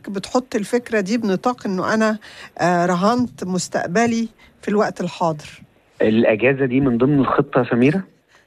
بتحط الفكره دي بنطاق انه انا آه، رهنت مستقبلي في الوقت الحاضر الاجازه دي من ضمن الخطه يا سميره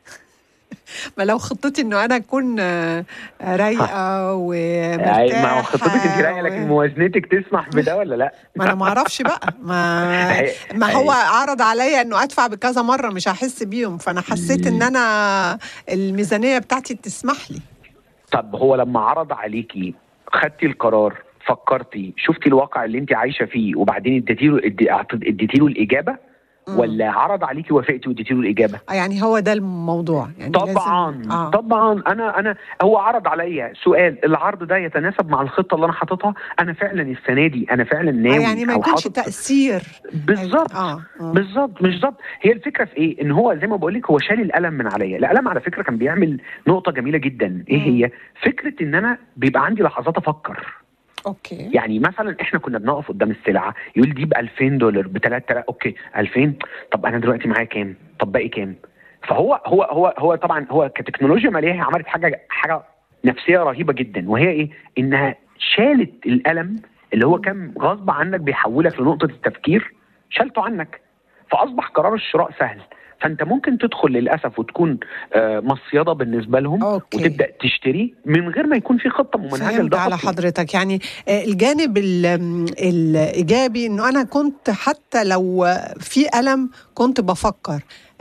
ما لو خطتي انه انا اكون آه، آه، رايقه أي ومرتاحه ما هو خطتك انت رايقه لكن و- موازنتك تسمح بده ولا لا؟ ما انا ما اعرفش بقى ما هي- ما هو هي- عرض عليا انه ادفع بكذا مره مش هحس بيهم فانا حسيت ان انا الميزانيه بتاعتي تسمح لي طب هو لما عرض عليكي خدتي القرار فكرتي شفتي الواقع اللي انت عايشه فيه وبعدين اديتي له اديتي له الاجابه مم. ولا عرض عليكي وافقتي واديتي له الاجابه؟ آه، يعني هو ده الموضوع يعني طبعا لازم آه. طبعا انا انا هو عرض عليا سؤال العرض ده يتناسب مع الخطه اللي انا حاططها انا فعلا السنه دي انا فعلا آه ناوي يعني ما أو يكونش حاطط- تاثير بالظبط اه آه. بالظبط بالظبط هي الفكره في ايه ان هو زي ما بقول لك هو شال الالم من عليا الالم على فكره كان بيعمل نقطه جميله جدا ايه مم. هي فكره ان انا بيبقى عندي لحظات افكر اوكي يعني مثلا احنا كنا بنقف قدام السلعه يقول دي ب 2000 دولار ب 3000 اوكي 2000 طب انا دلوقتي معايا كام طب باقي كام فهو هو هو هو طبعا هو كتكنولوجيا ماليه هي عملت حاجه حاجه نفسيه رهيبه جدا وهي ايه انها شالت الالم اللي هو كان غصب عنك بيحولك لنقطه التفكير شالته عنك فاصبح قرار الشراء سهل فانت ممكن تدخل للاسف وتكون آه، مصيده بالنسبه لهم أوكي. وتبدا تشتري من غير ما يكون في خطه ممنهجه فهمت لده على أصلاً. حضرتك يعني آه، الجانب ال- الايجابي انه انا كنت حتى لو في الم كنت بفكر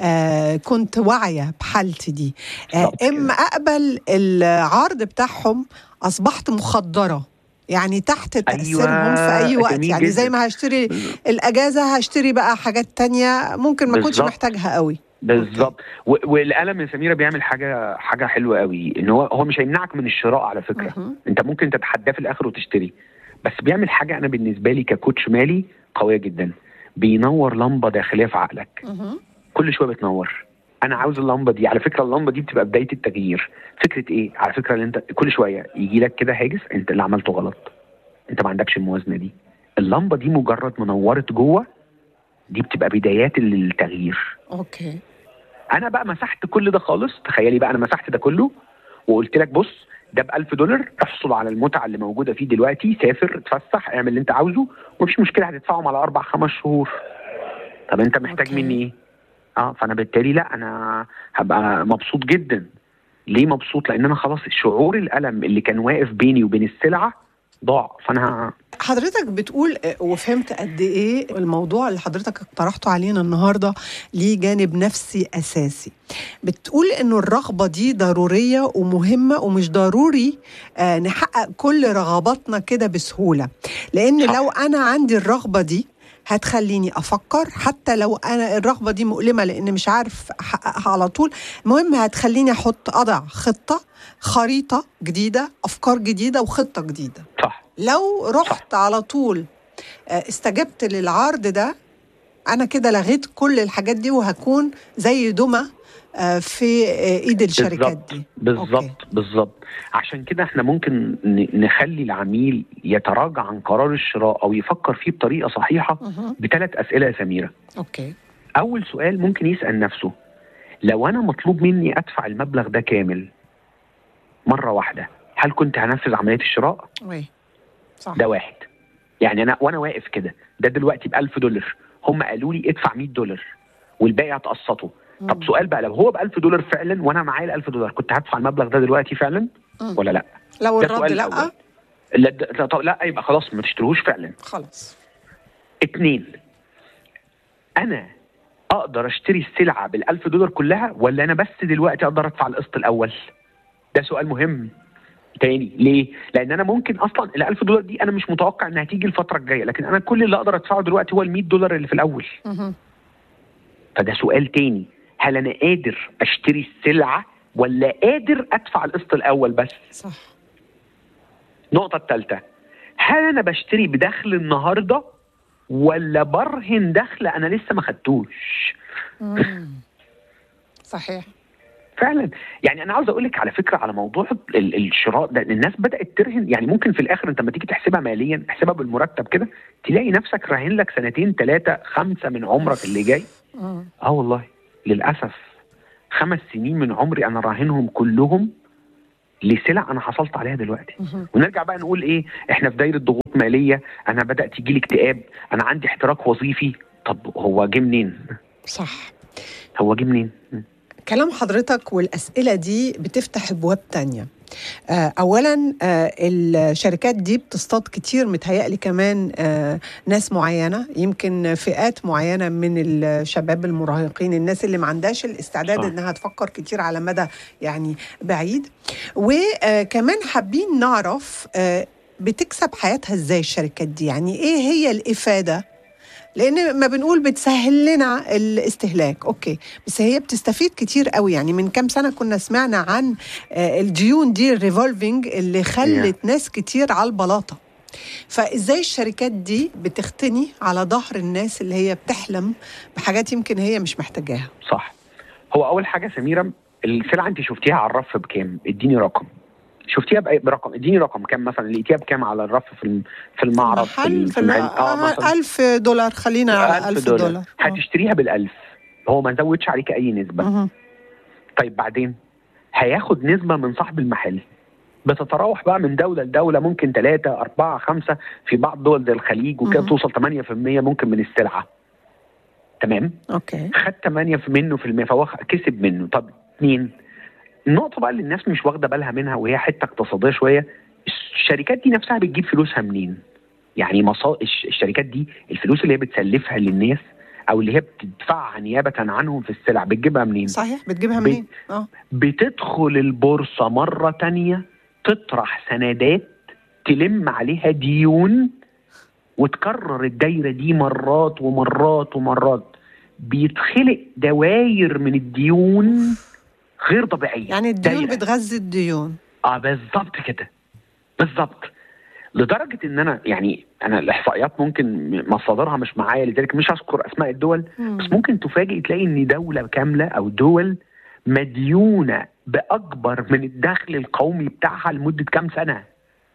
آه كنت واعيه بحالتي دي آه بالظبط كده. اما اقبل العرض بتاعهم اصبحت مخدره يعني تحت تاثيرهم في اي وقت جميل يعني زي جداً. ما هشتري الاجازه هشتري بقى حاجات تانية ممكن ما كنتش بالظبط. محتاجها قوي بالظبط و- والقلم يا سميره بيعمل حاجه حاجه حلوه قوي ان هو هو مش هيمنعك من الشراء على فكره مهم. انت ممكن تتحداه في الاخر وتشتري بس بيعمل حاجه انا بالنسبه لي ككوتش مالي قويه جدا بينور لمبه داخليه في عقلك مهم. كل شويه بتنور انا عاوز اللمبه دي على فكره اللمبه دي بتبقى بدايه التغيير فكره ايه على فكره اللي انت كل شويه يجي لك كده هاجس انت اللي عملته غلط انت ما عندكش الموازنه دي اللمبه دي مجرد ما نورت جوه دي بتبقى بدايات للتغيير اوكي انا بقى مسحت كل ده خالص تخيلي بقى انا مسحت ده كله وقلت لك بص ده ب 1000 دولار احصل على المتعه اللي موجوده فيه دلوقتي سافر اتفسح اعمل اللي انت عاوزه ومفيش مشكله هتدفعهم على اربع خمس شهور طب انت محتاج أوكي. مني ايه؟ اه فانا بالتالي لا انا هبقى مبسوط جدا ليه مبسوط لان انا خلاص شعور الالم اللي كان واقف بيني وبين السلعه ضاع فانا حضرتك بتقول آه، وفهمت قد ايه الموضوع اللي حضرتك اقترحته علينا النهارده ليه جانب نفسي اساسي بتقول انه الرغبه دي ضروريه ومهمه ومش ضروري آه، نحقق كل رغباتنا كده بسهوله لان صح. لو انا عندي الرغبه دي هتخليني افكر حتى لو انا الرغبه دي مؤلمه لان مش عارف احققها على طول المهم هتخليني احط اضع خطه خريطه جديده افكار جديده وخطه جديده صح لو رحت على طول آه، استجبت للعرض ده انا كده لغيت كل الحاجات دي وهكون زي دمى آه، في آه، ايد الشركات بالظبط دي أوكي. بالظبط بالظبط عشان كده احنا ممكن ن- نخلي العميل يتراجع عن قرار الشراء او يفكر فيه بطريقه صحيحه مهم. بثلاث اسئله يا سميره اوكي اول سؤال ممكن يسال نفسه لو انا مطلوب مني ادفع المبلغ ده كامل مره واحده هل كنت هنفذ عمليه الشراء وي صح ده واحد يعني انا وانا واقف كده ده دلوقتي ب 1000 دولار هم قالوا لي ادفع 100 دولار والباقي هتقسطه طب مم. سؤال بقى لو هو ب 1000 دولار فعلا وانا معايا ال 1000 دولار كنت هدفع المبلغ ده دلوقتي فعلا مم. ولا لا؟ لو ده الرد سؤال لا الأول. لا ده- لا طب لا يبقى خلاص ما تشتروهوش فعلا خلاص اتنين انا اقدر اشتري السلعه بال 1000 دولار كلها ولا انا بس دلوقتي اقدر ادفع القسط الاول؟ ده سؤال مهم تاني ليه؟ لان انا ممكن اصلا ال 1000 دولار دي انا مش متوقع انها تيجي الفتره الجايه لكن انا كل اللي اقدر ادفعه دلوقتي هو ال 100 دولار اللي في الاول مهم. فده سؤال تاني هل انا قادر اشتري السلعه ولا قادر ادفع القسط الاول بس؟ صح النقطة الثالثة هل أنا بشتري بدخل النهاردة ولا برهن دخل أنا لسه ما خدتوش؟ مم. صحيح فعلا يعني أنا عاوز أقول لك على فكرة على موضوع ال- الشراء ده الناس بدأت ترهن يعني ممكن في الآخر أنت لما تيجي تحسبها ماليا احسبها بالمرتب كده تلاقي نفسك راهن لك سنتين ثلاثة خمسة من عمرك اللي جاي مم. اه والله للاسف خمس سنين من عمري انا راهنهم كلهم لسلع انا حصلت عليها دلوقتي مهم. ونرجع بقى نقول ايه احنا في دايره ضغوط ماليه انا بدات يجي لي اكتئاب انا عندي احتراق وظيفي طب هو جه منين صح هو جه منين كلام حضرتك والأسئلة دي بتفتح أبواب تانية آه، أولا آه، الشركات دي بتصطاد كتير متهيألي كمان آه، ناس معينة يمكن فئات معينة من الشباب المراهقين الناس اللي ما عندهاش الاستعداد صح. إنها تفكر كتير على مدى يعني بعيد وكمان حابين نعرف آه، بتكسب حياتها ازاي الشركات دي يعني ايه هي الإفادة لان ما بنقول بتسهل لنا الاستهلاك اوكي بس هي بتستفيد كتير قوي يعني من كام سنه كنا سمعنا عن آه، الديون دي الريفولفينج اللي خلت ناس كتير على البلاطه فازاي الشركات دي بتختني على ظهر الناس اللي هي بتحلم بحاجات يمكن هي مش محتاجاها صح هو اول حاجه سميره السلعه انت شفتيها على الرف بكام اديني رقم شفتيها بأي برقم اديني رقم كام مثلا لقيتيها بكام على الرف في الم- في المعرض في, محل ال- في في المحل اه مثلا ألف دولار خلينا على ألف دولار, آه. هتشتريها بالألف هو ما زودش عليك اي نسبه مهم. طيب بعدين هياخد نسبة من صاحب المحل بتتراوح بقى من دولة لدولة ممكن ثلاثة أربعة خمسة في بعض دول زي الخليج وكده مهم. توصل 8% ممكن من السلعة تمام اوكي خد 8 في منه في المية فهو كسب منه طب اتنين النقطة بقى اللي الناس مش واخدة بالها منها وهي حتة اقتصادية شوية الشركات دي نفسها بتجيب فلوسها منين؟ يعني مصا... الش- الشركات دي الفلوس اللي هي بتسلفها للناس او اللي هي بتدفعها نيابة عنهم في السلع بتجيبها منين؟ صحيح بتجيبها ب- منين اه بتدخل البورصة مرة تانية تطرح سندات تلم عليها ديون وتكرر الدايرة دي مرات ومرات ومرات بيتخلق دواير من الديون غير طبيعية يعني الديون دايرة. بتغذي الديون اه بالظبط كده بالظبط لدرجة ان انا يعني انا الاحصائيات ممكن مصادرها مش معايا لذلك مش هذكر اسماء الدول بس ممكن تفاجئ تلاقي ان دولة كاملة او دول مديونة باكبر من الدخل القومي بتاعها لمدة كام سنة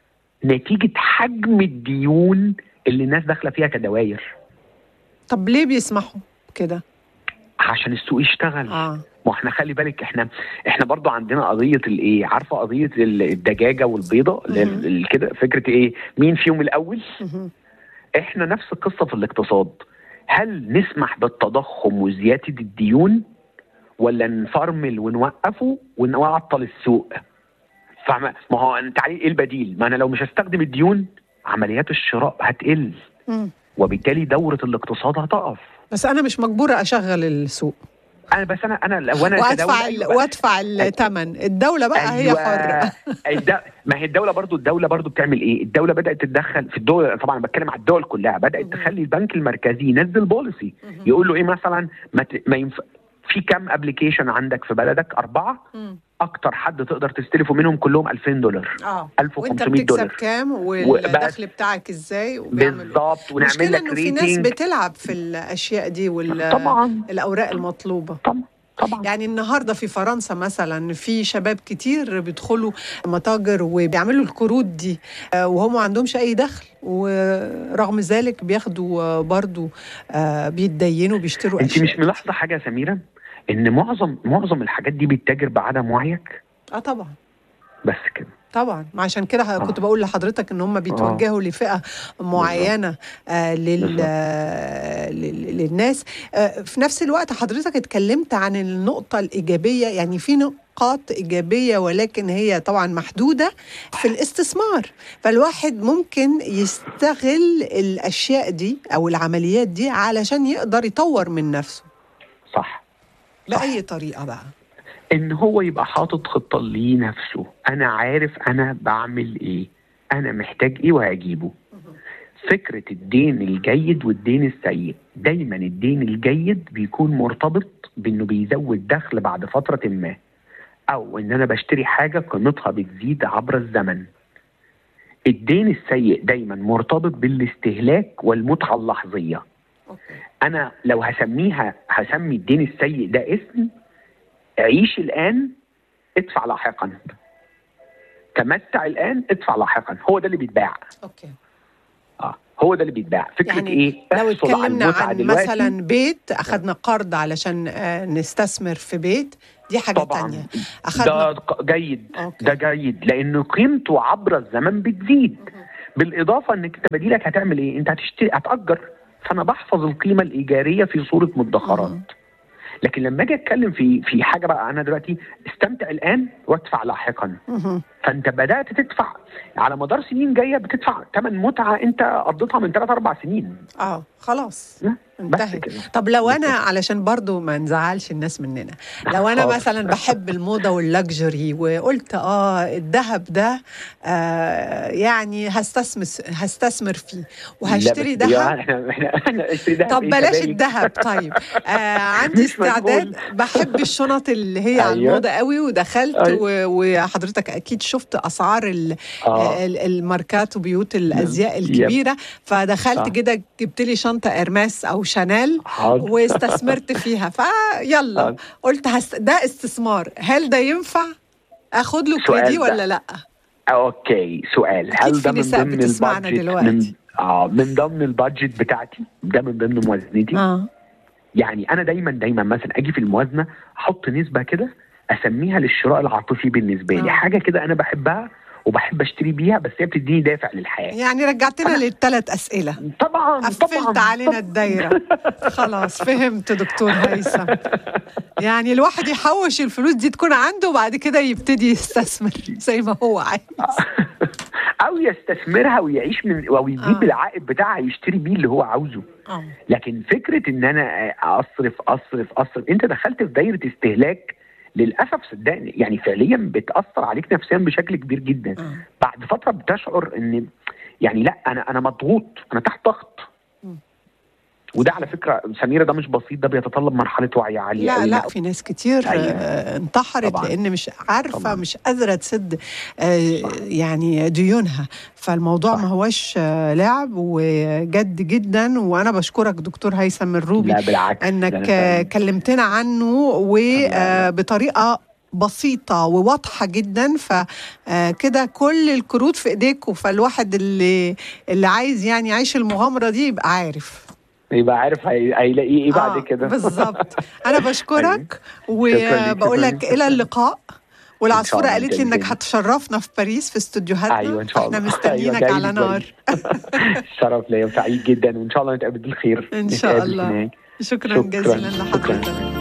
نتيجة حجم الديون اللي الناس داخلة فيها كدواير طب ليه بيسمحوا كده عشان السوق يشتغل اه ما احنا خلي بالك احنا احنا برضو عندنا قضيه الايه عارفه قضيه ال- الدجاجه والبيضه اللي هي مهم. ال- ال- كده فكره ايه مين فيهم الاول مهم. احنا نفس القصه في الاقتصاد هل نسمح بالتضخم وزياده الديون ولا نفرمل ونوقفه ونعطل السوق فما ما هو انت عليه ايه البديل ما انا لو مش هستخدم الديون عمليات الشراء هتقل مم. وبالتالي دوره الاقتصاد هتقف بس انا مش مجبوره اشغل السوق انا بس انا انا لو انا وادفع كدولة ال... أيوة. وادفع الثمن الدوله بقى هي حره الد... ما هي الدوله برضو الدوله برضو بتعمل ايه الدوله بدات تتدخل في الدول طبعا بتكلم على الدول كلها بدات مهم. تخلي البنك المركزي ينزل بوليسي يقول له ايه مثلا ما, ت... ما ينف... في كام ابلكيشن عندك في بلدك اربعه مم. اكتر حد تقدر تستلفه منهم كلهم 2000 دولار اه 1500 وانت بتكسب دولار كام وبقى- والدخل بتاعك ازاي وبيعمل إيه؟ بالظبط ونعمل المشكله لك انه في ناس ريتنج بتلعب في الاشياء دي طبعا والاوراق المطلوبه طبعا طبعا يعني النهارده في فرنسا مثلا في شباب كتير بيدخلوا متاجر وبيعملوا الكروت دي آه، وهم ما عندهمش اي دخل ورغم ذلك بياخدوا آه، برضو آه، بيتدينوا بيشتروا انت اشياء مش ملاحظه حاجه يا سميره ان معظم معظم الحاجات دي بتتاجر بعدم وعيك اه طبعا بس كده طبعا ما عشان كده آه. كنت بقول لحضرتك ان هم بيتوجهوا لفئه معينه آه لل بالظبط. آه لل- للناس آه في نفس الوقت حضرتك اتكلمت عن النقطه الايجابيه يعني في نقاط ايجابيه ولكن هي طبعا محدوده في الاستثمار فالواحد ممكن يستغل الاشياء دي او العمليات دي علشان يقدر يطور من نفسه صح صح. باي طريقه بقى ان هو يبقى حاطط خطه لنفسه انا عارف انا بعمل ايه انا محتاج ايه وهجيبه فكره الدين الجيد والدين السيء دايما الدين الجيد بيكون مرتبط بانه بيزود دخل بعد فتره ما او ان انا بشتري حاجه قيمتها بتزيد عبر الزمن الدين السيء دايما مرتبط بالاستهلاك والمتعه اللحظيه أوكي. انا لو هسميها هسمي الدين السيء ده اسم عيش الان ادفع لاحقا تمتع الان ادفع لاحقا هو ده اللي بيتباع اوكي اه هو ده اللي بيتباع فكره يعني ايه لو احصل على اتكلمنا المتعة عن دلوقتي. مثلا بيت اخذنا قرض علشان آه، نستثمر في بيت دي حاجه طبعا تانية ده اخذنا ق- جيد أوكي. ده جيد لانه قيمته عبر الزمن بتزيد بالاضافه انك انت بديلك هتعمل ايه انت هتشتري هتاجر فانا بحفظ القيمه الايجاريه في صوره مدخرات مم. لكن لما اجي اتكلم في في حاجه بقى انا دلوقتي استمتع الان وادفع لاحقا مهم. فانت بدات تدفع على مدار سنين جايه بتدفع ثمن متعه انت قضيتها من ثلاث اربع سنين اه خلاص بس انتهت كده طب لو انا علشان برضو ما نزعلش الناس مننا لو انا حاضر. مثلا بحب الموضه واللكجري وقلت اه الذهب ده آه يعني هستثمر هستثمر فيه وهشتري لا بس يا ذهب احنا احنا احنا اشتري ذهب طب إيه بلاش كذلك؟ الذهب طيب آه عندي مش مقبول. استعداد بحب الشنط اللي هي على أيوة. الموضه قوي ودخلت أيوة. و- وحضرتك اكيد شفت اسعار ال- اه ال- الماركات وبيوت الازياء يب. الكبيره فدخلت صح. كده جبت لي شنطه ارماس او شانيل حاضر واستثمرت فيها فيلا حاضر. قلت هست... ده استثمار هل ده ينفع اخد له سؤال كريدي بقى. ولا لا اوكي سؤال أكيد هل في ده من نساء ضمن بتسمعنا البادجت دلوقتي. من اه من ضمن البادجت بتاعتي ده من ضمن موازنتي اه يعني انا دايما دايما مثلا اجي في الموازنه احط نسبه كده اسميها للشراء العاطفي بالنسبه لي آه. حاجه كده انا بحبها وبحب اشتري بيها بس هي بتديني دافع للحياه يعني رجعتنا للثلاث اسئله طبعا قفلت طبعا علينا الدايره خلاص فهمت دكتور هيثم يعني الواحد يحوش الفلوس دي تكون عنده وبعد كده يبتدي يستثمر زي ما هو عايز او يستثمرها ويعيش من او يجيب آه. العائد بتاعها يشتري بيه اللي هو عاوزه اه لكن فكره ان انا اصرف اصرف اصرف انت دخلت في دايره استهلاك للاسف صدقني يعني فعليا بتاثر عليك نفسيا بشكل كبير جدا آه. بعد فتره بتشعر ان يعني لا انا انا مضغوط انا تحت ضغط مم. وده على فكره سميره ده مش بسيط ده بيتطلب مرحله وعي عاليه لا قوي لا في ناس كتير أيوة. آه، انتحرت طبعاً. لان مش عارفه طبعاً. مش قادره تسد آه، صح. يعني ديونها فالموضوع صح. ما هوش آه، لعب وجد جدا وانا بشكرك دكتور هيثم الروبي لا بالعكس ده انك أنا آه، فعلاً- كلمتنا عنه وبطريقه بسيطة وواضحة جدا فكده كل الكروت في ايديكوا فالواحد اللي اللي عايز يعني يعيش المغامرة دي يبقى عارف يبقى عارف هي- هيلاقي ايه بعد آه، كده بالظبط انا بشكرك شكراً ليك، وبقول لك شكراً. الى اللقاء والعصفوره الله قالت لي انك نتكلم. هتشرفنا في باريس في استوديوهاتنا ايوه ان شاء الله احنا مستنيينك جاي على لي نار كويس. شرف ليا وسعيد جدا وان شاء الله نتقابل بالخير إن شاء نتقابل الله. هناك. شكرا شكراً. جزيلا شكراً. لحضرتك